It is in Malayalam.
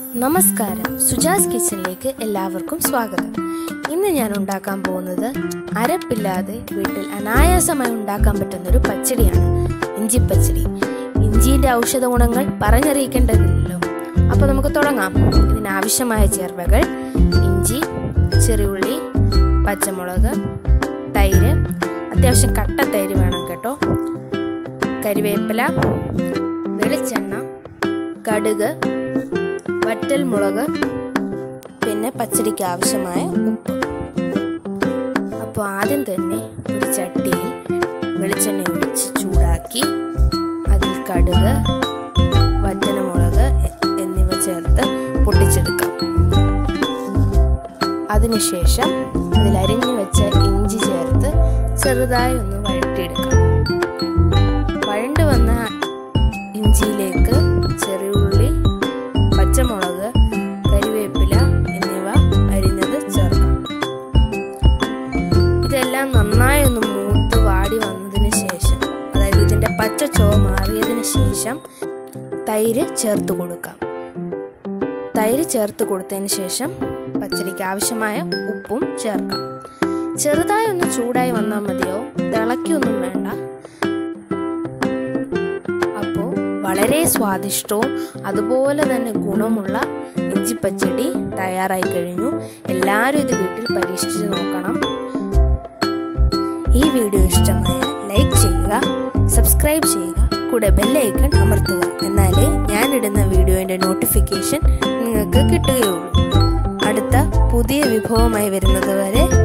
നമസ്കാരം സുജാസ് കിച്ചണിലേക്ക് എല്ലാവർക്കും സ്വാഗതം ഇന്ന് ഞാൻ ഉണ്ടാക്കാൻ പോകുന്നത് അരപ്പില്ലാതെ വീട്ടിൽ അനായാസമായി ഉണ്ടാക്കാൻ പറ്റുന്ന ഒരു പച്ചടിയാണ് ഇഞ്ചിപ്പച്ചടി ഇഞ്ചിയുടെ ഔഷധ ഗുണങ്ങൾ പറഞ്ഞറിയിക്കേണ്ടതില്ലല്ലോ അപ്പോൾ നമുക്ക് തുടങ്ങാം ഇതിനാവശ്യമായ ചേർവകൾ ഇഞ്ചി ചെറിയുള്ളി പച്ചമുളക് തൈര് അത്യാവശ്യം കട്ട തൈര് വേണം കേട്ടോ കരിവേപ്പില വെളിച്ചെണ്ണ കടുക് വറ്റൽ മുളക് പിന്നെ പച്ചടിക്ക് ആവശ്യമായ ഉപ്പ് അപ്പോൾ ആദ്യം തന്നെ ഒരു ചട്ടിയിൽ വെളിച്ചെണ്ണ ഒഴിച്ച് ചൂടാക്കി അതിൽ കടുക് വറ്റൽമുളക് എന്നിവ ചേർത്ത് പൊട്ടിച്ചെടുക്കാം അതിനുശേഷം അതിൽ അരിഞ്ഞു വെച്ച ഇഞ്ചി ചേർത്ത് ചെറുതായി ഒന്ന് വഴറ്റിയെടുക്കാം വഴണ്ടു വന്ന ഇഞ്ചിയിലേക്ക് ചെറിയുള്ളി പച്ചമുളക് കരിവേപ്പില എന്നിവ അരിഞ്ഞത് ചേർക്കാം ഇതെല്ലാം നന്നായി ഒന്ന് മൂത്ത് വാടി വന്നതിന് ശേഷം അതായത് ഇതിന്റെ പച്ച ചുവ മാറിയതിന് ശേഷം തൈര് ചേർത്ത് കൊടുക്കാം തൈര് ചേർത്ത് കൊടുത്തതിന് ശേഷം പച്ചടിക്ക് ആവശ്യമായ ഉപ്പും ചേർക്കാം ചെറുതായി ഒന്ന് ചൂടായി വന്നാൽ മതിയോ തിളക്കിയൊന്നും വേണ്ട അപ്പോൾ വളരെ സ്വാദിഷ്ടവും അതുപോലെ തന്നെ ഗുണമുള്ള ഇഞ്ചിപ്പച്ചടി തയ്യാറായി കഴിഞ്ഞു എല്ലാവരും ഇത് വീട്ടിൽ പരീക്ഷിച്ച് നോക്കണം ഈ വീഡിയോ ഇഷ്ടമായ ലൈക്ക് ചെയ്യുക സബ്സ്ക്രൈബ് ചെയ്യുക കൂടെ ബെല്ലൈക്കൺ അമർത്തുക എന്നാലേ ഞാനിടുന്ന വീഡിയോയുടെ നോട്ടിഫിക്കേഷൻ നിങ്ങൾക്ക് കിട്ടുകയുള്ളൂ അടുത്ത പുതിയ വിഭവമായി വരുന്നത് വരെ